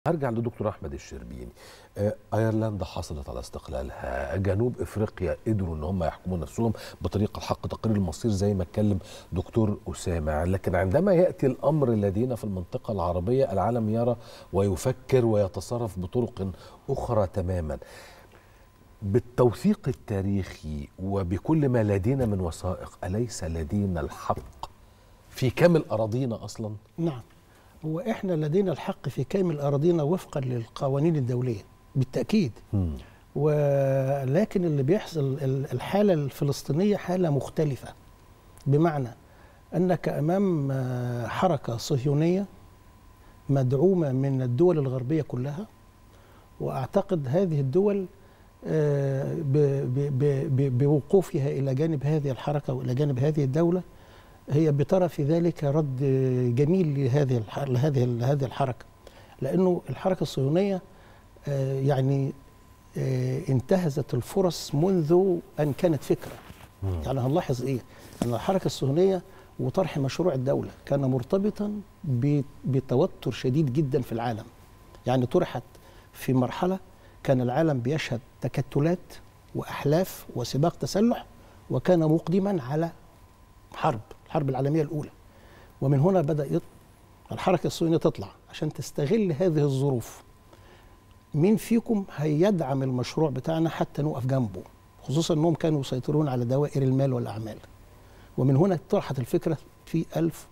هرجع لدكتور احمد الشربيني آه، ايرلندا حصلت على استقلالها جنوب افريقيا قدروا ان هم يحكموا نفسهم بطريقه الحق تقرير المصير زي ما اتكلم دكتور اسامه لكن عندما ياتي الامر لدينا في المنطقه العربيه العالم يرى ويفكر ويتصرف بطرق اخرى تماما بالتوثيق التاريخي وبكل ما لدينا من وثائق اليس لدينا الحق في كامل اراضينا اصلا نعم هو احنا لدينا الحق في كامل اراضينا وفقا للقوانين الدوليه بالتاكيد مم. ولكن اللي بيحصل ال- الحاله الفلسطينيه حاله مختلفه بمعنى انك امام آه، حركه صهيونيه مدعومه من الدول الغربيه كلها واعتقد هذه الدول آه، ب- ب- ب- ب- بوقوفها الى جانب هذه الحركه والى جانب هذه الدوله هي بترى في ذلك رد جميل لهذه الح- لهذه لهذه الحركه لانه الحركه الصهيونيه آه، يعني آه، انتهزت الفرص منذ ان كانت فكره مم. يعني هنلاحظ ايه ان الحركه الصهيونيه وطرح مشروع الدوله كان مرتبطا ب- بتوتر شديد جدا في العالم يعني طرحت في مرحله كان العالم بيشهد تكتلات واحلاف وسباق تسلح وكان مقدما على حرب الحرب العالميه الاولى ومن هنا بدا يط... الحركه الصهيونيه تطلع عشان تستغل هذه الظروف مين فيكم هيدعم المشروع بتاعنا حتى نقف جنبه خصوصا انهم كانوا يسيطرون على دوائر المال والاعمال ومن هنا طرحت الفكره في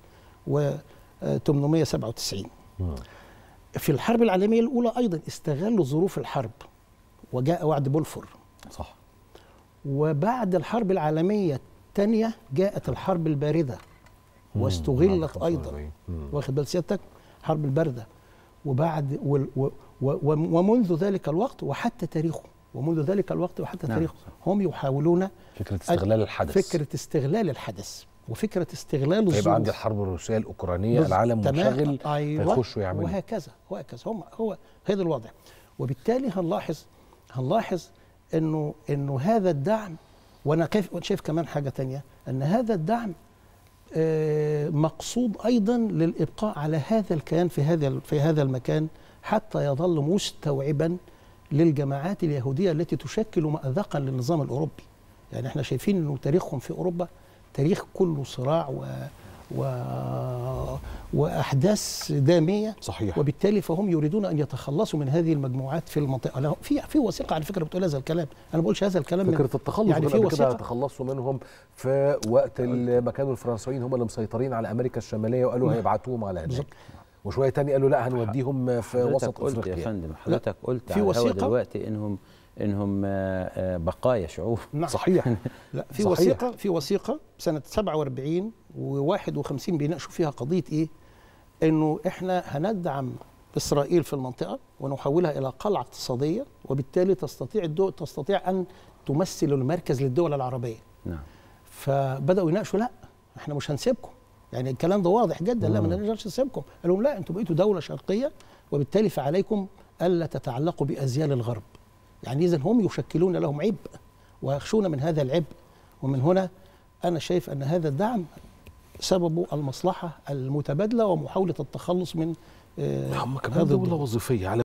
1897 مم. في الحرب العالميه الاولى ايضا استغلوا ظروف الحرب وجاء وعد بولفور صح وبعد الحرب العالميه الثانيه جاءت الحرب البارده مم. واستغلت بعد ايضا 45. مم. واخد بال سيادتك حرب البارده وبعد و و و ومنذ ذلك الوقت وحتى تاريخه ومنذ ذلك الوقت وحتى نعم، تاريخه صح. هم يحاولون فكره استغلال الحدث فكره استغلال الحدث وفكره استغلال الظروف فيبقى عندي الحرب الروسيه الاوكرانيه بز- العالم تمام. منشغل أيوة. فيخشوا يعملوا وهكذا وهكذا هم هو هذا الوضع وبالتالي هنلاحظ هنلاحظ انه انه هذا الدعم وانا كيف شايف كمان حاجه تانية ان هذا الدعم آه، مقصود ايضا للابقاء على هذا الكيان في هذا في هذا المكان حتى يظل مستوعبا للجماعات اليهوديه التي تشكل مأذقا للنظام الاوروبي يعني احنا شايفين انه تاريخهم في اوروبا تاريخ كله صراع و و واحداث داميه صحيح وبالتالي فهم يريدون ان يتخلصوا من هذه المجموعات في المنطقه لا، في في وثيقه على فكره بتقول هذا الكلام انا ما بقولش هذا الكلام من- فكره التخلص يعني يعني في قبل كده وثيقه تخلصوا منهم في وقت ما كانوا الفرنسيين هم اللي مسيطرين على امريكا الشماليه وقالوا نعم. هيبعتوهم على هناك بالظبط. وشويه تاني قالوا لا هنوديهم في حضرتك وسط قلت يا افريقيا فندم حضرتك قلت في على الهوا وثيقة؟ دلوقتي انهم انهم آه، آه، بقايا شعوب نعم صحيح لا في صحيح. وثيقه في وثيقه سنه 47 و51 بيناقشوا فيها قضيه ايه؟ انه احنا هندعم اسرائيل في المنطقه ونحولها الى قلعه اقتصاديه وبالتالي تستطيع الدول تستطيع ان تمثل المركز للدول العربيه نعم فبداوا يناقشوا لا احنا مش هنسيبكم يعني الكلام ده واضح جدا لا ما مم. نقدرش نسيبكم قال لهم لا انتوا بقيتوا دوله شرقيه وبالتالي فعليكم الا تتعلقوا بازيال الغرب يعني اذا هم يشكلون لهم عبء ويخشون من هذا العبء ومن هنا انا شايف ان هذا الدعم سببه المصلحه المتبادله ومحاوله التخلص من آه، هم كمان هذا دوله الضغط. وظيفيه على